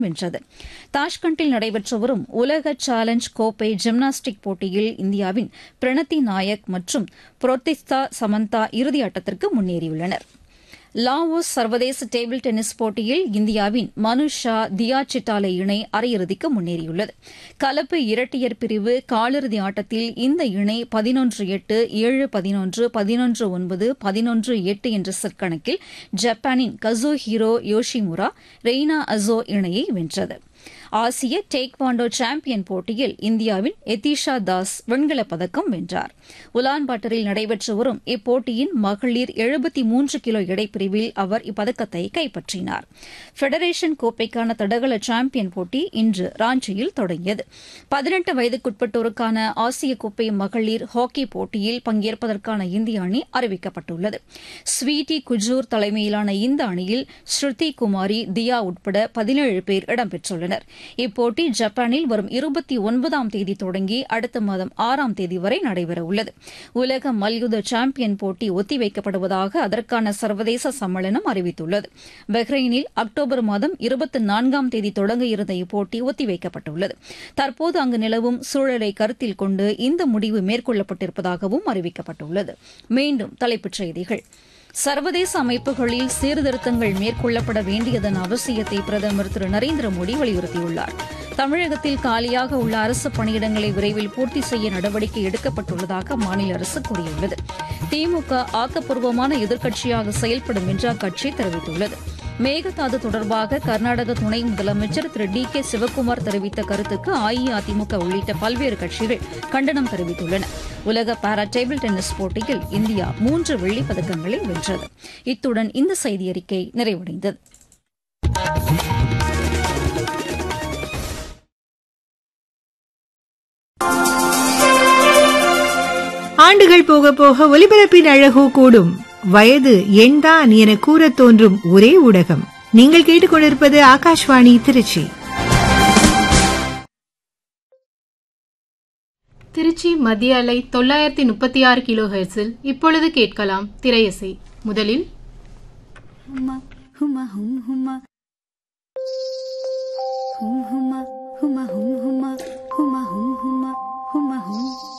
வென்றது தாஷ்கண்டில் நடைபெற்று வரும் உலக சேலஞ்ச் கோப்பை ஜிம்னாஸ்டிக் போட்டியில் இந்தியாவின் பிரணத்தி நாயக் மற்றும் புரோத்திஸ்தா சமந்தா இறுதியாட்டத்திற்கு முன்னேறியுள்ளனர் லாவோஸ் சர்வதேச டேபிள் டென்னிஸ் போட்டியில் இந்தியாவின் மனு ஷா தியா சிட்டாலே இணை அரையிறுதிக்கு முன்னேறியுள்ளது கலப்பு இரட்டையர் பிரிவு காலிறுதி ஆட்டத்தில் இந்த இணை பதினொன்று எட்டு ஏழு பதினொன்று பதினொன்று ஒன்பது பதினொன்று எட்டு என்ற செட் கணக்கில் ஜப்பானின் கசோ ஹீரோ யோஷிமுரா ரெய்னா அசோ இணையை வென்றது ஆசிய டேக்வாண்டோ சாம்பியன் போட்டியில் இந்தியாவின் எதிஷா தாஸ் வெண்கலப் பதக்கம் வென்றார் உலான்பாட்டரில் நடைபெற்று வரும் இப்போட்டியின் மகளிர் எழுபத்தி மூன்று கிலோ எடைப்பிரிவில் அவர் இப்பதக்கத்தை கைப்பற்றினார் ஃபெடரேஷன் கோப்பைக்கான தடகள சாம்பியன் போட்டி இன்று ராஞ்சியில் தொடங்கியது பதினெட்டு வயதுக்குட்பட்டோருக்கான ஆசிய கோப்பை மகளிர் ஹாக்கி போட்டியில் பங்கேற்பதற்கான இந்திய அணி அறிவிக்கப்பட்டுள்ளது ஸ்வீட்டி குஜூர் தலைமையிலான இந்த அணியில் ஸ்ருதி குமாரி தியா உட்பட பதினேழு பேர் இடம்பெற்றுள்ளனர் இப்போட்டி ஜப்பானில் வரும் இருபத்தி ஒன்பதாம் தேதி தொடங்கி அடுத்த மாதம் ஆறாம் தேதி வரை நடைபெறவுள்ளது உலக மல்யுத்த சாம்பியன் போட்டி ஒத்திவைக்கப்படுவதாக அதற்கான சர்வதேச சம்மேளனம் அறிவித்துள்ளது பஹ்ரைனில் அக்டோபர் மாதம் இருபத்தி நான்காம் தேதி தொடங்க இருந்த இப்போட்டி ஒத்திவைக்கப்பட்டுள்ளது தற்போது அங்கு நிலவும் சூழலை கருத்தில் கொண்டு இந்த முடிவு மேற்கொள்ளப்பட்டிருப்பதாகவும் அறிவிக்கப்பட்டுள்ளது மீண்டும் தலைப்புச் செய்திகள் சர்வதேச அமைப்புகளில் சீர்திருத்தங்கள் மேற்கொள்ளப்பட வேண்டியதன் அவசியத்தை பிரதமர் திரு நரேந்திர மோடி வலியுறுத்தியுள்ளார் தமிழகத்தில் காலியாக உள்ள அரசு பணியிடங்களை விரைவில் பூர்த்தி செய்ய நடவடிக்கை எடுக்கப்பட்டுள்ளதாக மாநில அரசு கூறியுள்ளது திமுக ஆக்கப்பூர்வமான எதிர்க்கட்சியாக செயல்படும் என்று அக்கட்சி தெரிவித்துள்ளது மேகதாது தொடர்பாக கர்நாடக துணை முதலமைச்சர் திரு டி கே சிவக்குமார் தெரிவித்த கருத்துக்கு அஇஅதிமுக உள்ளிட்ட பல்வேறு கட்சிகள் கண்டனம் தெரிவித்துள்ளன உலக பாரா டேபிள் டென்னிஸ் போட்டியில் இந்தியா மூன்று வெள்ளிப் பதக்கங்களை வென்றது இத்துடன் இந்த செய்தியறிக்கை நிறைவடைந்தது ஆண்டுகள் போக போக ஒலிபரப்பின் அழகோ கூடும் வயது எண்தான் என கூறத் தோன்றும் ஒரே ஊடகம் நீங்கள் கேட்டுக்கொண்டிருப்பது ஆகாஷ்வாணி திருச்சி திருச்சி மத்திய அலை தொள்ளாயிரத்தி முப்பத்தி ஆறு கிலோ ஹெர்ட்ஸில் இப்பொழுது கேட்கலாம் திரையசை முதலில் ஹுமா ஹுமா ஹும் ஹுமா